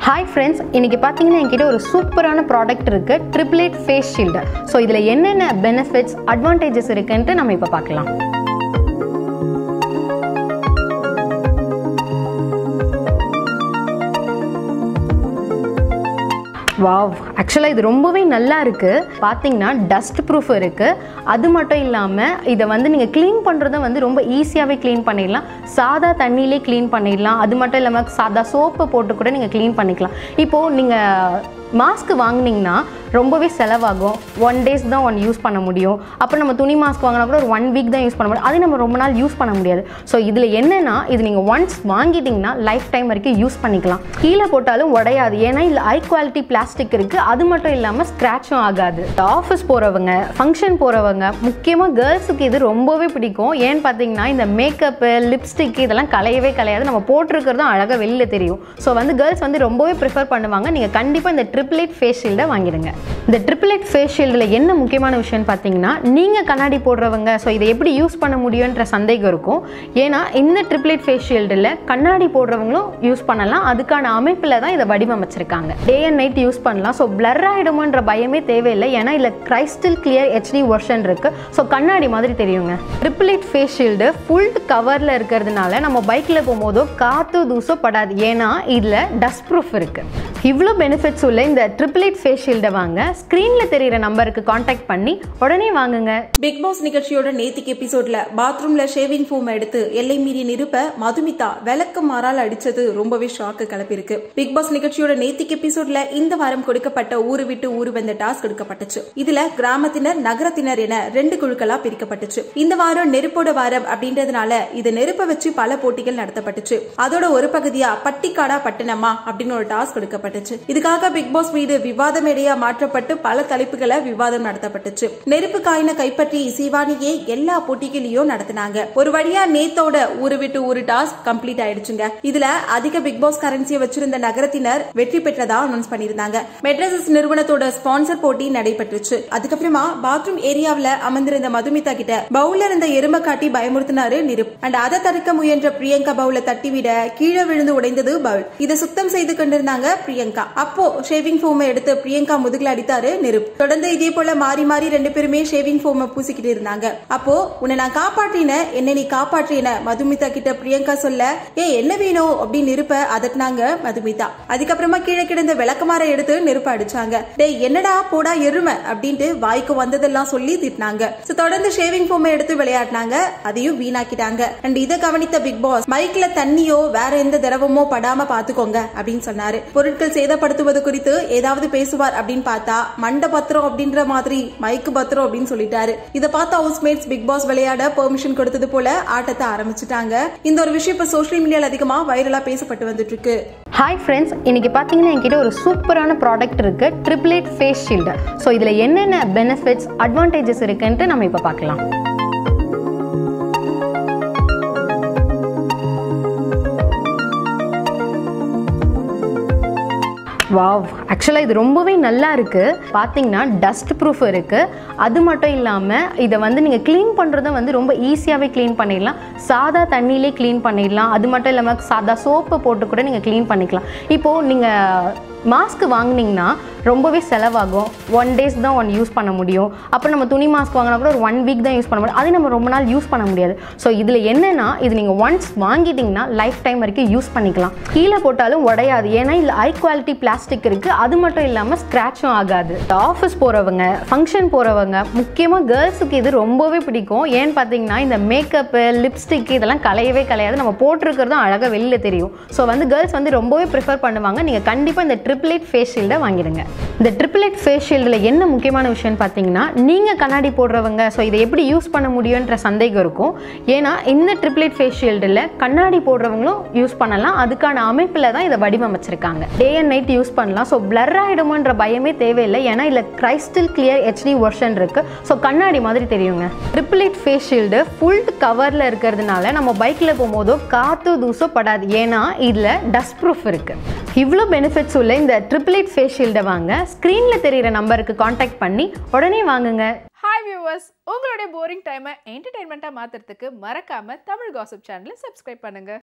hi friends இன்னைக்கு பார்த்தீங்கன்னா என்கிட்ட ஒரு சூப்பரான ப்ராடக்ட் இருக்கு ட்ரிப்ளேட் ஃபேஸ் ஷீல்டு ஸோ இதில் என்னென்ன பெனிஃபிட்ஸ் அட்வான்டேஜஸ் இருக்குன்ட்டு நம்ம இப்போ பார்க்கலாம் வாவ் ஆக்சுவலாக இது ரொம்பவே நல்லா இருக்குது பார்த்தீங்கன்னா டஸ்ட் ப்ரூஃப் இருக்குது அது மட்டும் இல்லாமல் இதை வந்து நீங்கள் க்ளீன் பண்ணுறத வந்து ரொம்ப ஈஸியாகவே க்ளீன் பண்ணிடலாம் சாதா தண்ணியிலே க்ளீன் பண்ணிடலாம் அது மட்டும் இல்லாமல் சாதா சோப்பை போட்டு கூட நீங்கள் க்ளீன் பண்ணிக்கலாம் இப்போது நீங்கள் மாஸ்க் வாங்குனீங்கன்னா ரொம்பவே செலவாகும் ஒன் டேஸ் தான் ஒன் யூஸ் பண்ண முடியும் அப்புறம் நம்ம துணி மாஸ்க் வாங்கினா கூட ஒரு ஒன் வீக் தான் யூஸ் பண்ண முடியும் அது நம்ம ரொம்ப நாள் யூஸ் பண்ண முடியாது ஸோ இதில் என்னென்னா இது நீங்கள் ஒன்ஸ் வாங்கிட்டீங்கன்னா லைஃப் டைம் வரைக்கும் யூஸ் பண்ணிக்கலாம் கீழே போட்டாலும் உடையாது ஏன்னா இதில் ஹை குவாலிட்டி பிளாஸ்டிக் இருக்குது அது மட்டும் இல்லாமல் ஸ்க்ராட்சும் ஆகாது ஆஃபீஸ் போகிறவங்க ஃபங்க்ஷன் போகிறவங்க முக்கியமாக கேர்ள்ஸுக்கு இது ரொம்பவே பிடிக்கும் ஏன்னு பார்த்தீங்கன்னா இந்த மேக்கப்பு லிப்ஸ்டிக் இதெல்லாம் கலையவே கலையாது நம்ம போட்டிருக்கிறதும் அழகாக வெளியில் தெரியும் ஸோ வந்து கேர்ள்ஸ் வந்து ரொம்பவே ப்ரிஃபர் பண்ணுவாங்க நீங்கள் கண்டிப்பாக இந்த ட்ரிப்ளேட் ஃபேஸ் ஷீல்டை வாங்கிடுங்க இந்த ட்ரிப்ளேட் ஃபேஸ் ஷீல்டில் என்ன முக்கியமான விஷயம்னு பார்த்தீங்கன்னா நீங்கள் கண்ணாடி போடுறவங்க ஸோ இதை எப்படி யூஸ் பண்ண முடியுன்ற சந்தேகம் இருக்கும் ஏன்னா இந்த ட்ரிப்ளேட் ஃபேஸ் ஷீல்டில் கண்ணாடி போடுறவங்களும் யூஸ் பண்ணலாம் அதுக்கான அமைப்பில் தான் இதை வடிவமைச்சிருக்காங்க டே அண்ட் நைட் யூஸ் பண்ணலாம் ஸோ பிளர் ஆகிடுமோன்ற பயமே தேவையில்லை ஏன்னா இதில் கிரைஸ்டல் கிளியர் ஹெச்டி வெர்ஷன் இருக்குது ஸோ கண்ணாடி மாதிரி தெரியுங்க ட்ரிப்ளேட் ஃபேஸ் ஷீல்டு ஃபுல் கவரில் இருக்கிறதுனால நம்ம பைக்கில் போகும்போதோ காற்று தூசோ படாது ஏன்னா இதில் டஸ்ட் ப்ரூஃப் இருக்குது இவ்வளோ பெனிஃபிட்ஸ் உள்ள இந்த ட்ரிப்ளேட் ஃபேஸ் ஷீல்டை வாங்க ஸ்க்ரீனில் தெரியிற நம்பருக்கு காண்டாக்ட் பண்ணி உடனே வாங்குங்க பிக் பாஸ் நிகழ்ச்சியோட நேத்திக்கு எபிசோட்ல பாத்ரூம்ல ஷேவிங் ஃபோம் எடுத்து எல்லை மீறி நிருப்ப மதுமிதா விளக்கு மாறால் அடிச்சது ரொம்பவே ஷாக்கு கிளப்பிருக்கு பிக் பாஸ் நிகழ்ச்சியோட நேத்திக்கு எபிசோட்ல இந்த வாரம் கொடுக்கப்பட்ட ஊரு விட்டு ஊரு வந்த டாஸ்க் கொடுக்கப்பட்டுச்சு இதுல கிராமத்தினர் நகரத்தினர் என ரெண்டு குழுக்களா பிரிக்கப்பட்டுச்சு இந்த வாரம் நெருப்போட வாரம் அப்படின்றதுனால இது நெருப்ப வச்சு பல போட்டிகள் நடத்தப்பட்டுச்சு அதோட ஒரு பகுதியா பட்டிக்காடா பட்டணமா அப்படின்னு ஒரு டாஸ்க் கொடுக்கப்பட்டுச்சு இதுக்காக பிக் பாஸ் மீது விவாத மேடையா மாற்றப்பட்டு பல தலைப்புகளை விவாதம் நடத்தப்பட்டுச்சு நெருப்பு காயின கைப்பற்றி சிவானியே எல்லா போட்டிகளையும் நடத்தினாங்க ஒரு வழியா நேத்தோட ஊரு விட்டு ஊரு டாஸ்க் கம்ப்ளீட் ஆயிடுச்சுங்க இதுல அதிக பிக் பாஸ் கரன்சியை வச்சிருந்த நகரத்தினர் வெற்றி பெற்றதா அனௌன்ஸ் பண்ணிருந்தாங்க மெட்ரஸஸ் நிறுவனத்தோட ஸ்பான்சர் போட்டி நடைபெற்றுச்சு அதுக்கப்புறமா பாத்ரூம் ஏரியாவுல அமர்ந்திருந்த மதுமிதா கிட்ட பவுல்ல இருந்த எருமை காட்டி பயமுறுத்தினாரு நிருப் அண்ட் அதை தடுக்க முயன்ற பிரியங்கா பவுல தட்டிவிட கீழே விழுந்து உடைந்தது பவுல் இதை சுத்தம் செய்து கொண்டிருந்தாங்க பிரியங்கா அப்போ ஷேவிங் ஃபோமை எடுத்து பிரியங்கா முதுகுல அடித்தாரு நிருப் தொடர்ந்து இதே போல மாறி மாறி ரெண்டு பேருமே ஷேவிங் ஃபோமை பூசிக்கிட்டு இருந்தாங்க அப்போ உன்னை நான் காப்பாற்றின என்ன நீ காப்பாற்றின மதுமிதா கிட்ட பிரியங்கா சொல்ல ஏ என்ன வேணும் அப்படின்னு நிருப்ப அதட்டினாங்க மதுமிதா அதுக்கப்புறமா கீழே கிடந்த விளக்கமார எடுத்து நெருப்ப அடிச்சாங்க டேய் என்னடா போடா எருமை அப்படின்ட்டு வாய்க்கு வந்ததெல்லாம் சொல்லி திட்டினாங்க So, தொடர்ந்து ஷேவிங் ஃபோமை எடுத்து விளையாடினாங்க அதையும் வீணாக்கிட்டாங்க அண்ட் இதை கவனித்த பிக் பாஸ் மைக்ல தண்ணியோ வேற எந்த திரவமோ படாம பாத்துக்கோங்க அப்படின்னு சொன்னாரு பொருட்கள் சேதப்படுத்துவது குறித்து ஏதாவது பேசுவார் அப்படின்னு பார்த்தா மண்ட பத்திரம் அப்படின்ற மாதிரி மைக்கு பத்திரம் அப்படின்னு சொல்லிட்டாரு இதை பார்த்த ஹவுஸ்மேட்ஸ் பிக் பாஸ் விளையாட பெர்மிஷன் கொடுத்தது போல ஆட்டத்தை ஆரம்பிச்சிட்டாங்க இந்த ஒரு விஷயம் இப்ப சோஷியல் மீடியால அதிகமா வைரலா பேசப்பட்டு வந்துட்டு இருக்கு ஹாய் ஃப்ரெண்ட்ஸ் இன்னைக்கு பார்த்தீங்கன்னா என்கிட்ட ஒரு சூப்பரான ப்ராடக்ட் இருக்கு ட்ரிப்ளேட் ஃபேஸ் ஷீல்டு ஸோ இதில் என்னென்ன பெனிஃபிட்ஸ் அட்வான்டேஜஸ் இருக்குன்ட்டு நம்ம இப்போ பார்க்கலாம் வாவ் ஆக்சுவலாக இது ரொம்பவே நல்லா இருக்குது பார்த்தீங்கன்னா டஸ்ட் ப்ரூஃப் இருக்குது அது மட்டும் இல்லாமல் இதை வந்து நீங்கள் க்ளீன் பண்ணுறதும் வந்து ரொம்ப ஈஸியாகவே க்ளீன் பண்ணிடலாம் சாதா தண்ணியிலே க்ளீன் பண்ணிடலாம் அது மட்டும் இல்லாமல் சாதா சோப்பை போட்டு கூட நீங்கள் க்ளீன் பண்ணிக்கலாம் இப்போது நீங்கள் மாஸ்க் வாங்குனீங்கன்னா ரொம்பவே செலவாகும் ஒன் டேஸ் தான் ஒன் யூஸ் பண்ண முடியும் அப்புறம் நம்ம துணி மாஸ்க் வாங்கினா கூட ஒரு ஒன் வீக் தான் யூஸ் பண்ண முடியும் அது நம்ம ரொம்ப நாள் யூஸ் பண்ண முடியாது ஸோ இதில் என்னென்னா இது நீங்கள் ஒன்ஸ் வாங்கிட்டீங்கன்னா லைஃப் டைம் வரைக்கும் யூஸ் பண்ணிக்கலாம் கீழே போட்டாலும் உடையாது ஏன்னா இதில் ஹை குவாலிட்டி பிளாஸ்டிக் இருக்குது அது மட்டும் இல்லாமல் ஸ்க்ராட்சும் ஆகாது ஆஃபீஸ் போகிறவங்க ஃபங்க்ஷன் போகிறவங்க முக்கியமாக கேர்ள்ஸுக்கு இது ரொம்பவே பிடிக்கும் ஏன்னு பார்த்தீங்கன்னா இந்த மேக்கப்பு லிப்ஸ்டிக் இதெல்லாம் கலையவே கலையாது நம்ம போட்டிருக்கிறதும் அழகாக வெளியில் தெரியும் ஸோ வந்து கேர்ள்ஸ் வந்து ரொம்பவே ப்ரிஃபர் பண்ணுவாங்க நீங்கள் கண்டிப்பாக இந்த ட்ரிப்ளேட் ஃபேஸ் ஷீல்டை வாங்கிடுங்க இந்த ட்ரிப்ளேட் ஃபேஸ் ஷீல்டில் என்ன முக்கியமான விஷயம்னு பார்த்தீங்கன்னா நீங்கள் கண்ணாடி போடுறவங்க ஸோ இதை எப்படி யூஸ் பண்ண முடியுன்ற சந்தேகம் இருக்கும் ஏன்னா இந்த ட்ரிப்ளேட் ஃபேஸ் ஷீல்டில் கண்ணாடி போடுறவங்களும் யூஸ் பண்ணலாம் அதுக்கான அமைப்பில் தான் இதை வடிவமைச்சிருக்காங்க டே அண்ட் நைட் யூஸ் பண்ணலாம் ஸோ பிளர் ஆகிடுமோன்ற பயமே தேவையில்லை ஏன்னா இதில் கிரைஸ்டல் கிளியர் ஹெச்டி வெர்ஷன் இருக்குது ஸோ கண்ணாடி மாதிரி தெரியுங்க ட்ரிப்ளேட் ஃபேஸ் ஷீல்டு ஃபுல் கவரில் இருக்கிறதுனால நம்ம பைக்கில் போகும்போதோ காற்று தூசோ படாது ஏன்னா இதில் டஸ்ட் ப்ரூஃப் இருக்குது இவ்வளோ பெனிஃபிட்ஸ் உள்ள இந்த ட்ரிப்ளேட் ஃபேஸ் ஷீல்டை வாங்க ஸ்க்ரீனில் தெரியிற நம்பருக்கு காண்டாக்ட் பண்ணி உடனே வாங்குங்க ஹாய் வியூவர்ஸ் உங்களுடைய போரிங் டைமை என்டர்டைன்மெண்ட்டாக மாற்றுறதுக்கு மறக்காமல் தமிழ் காசிப் சேனலை சப்ஸ்கிரைப் பண்ணுங்கள்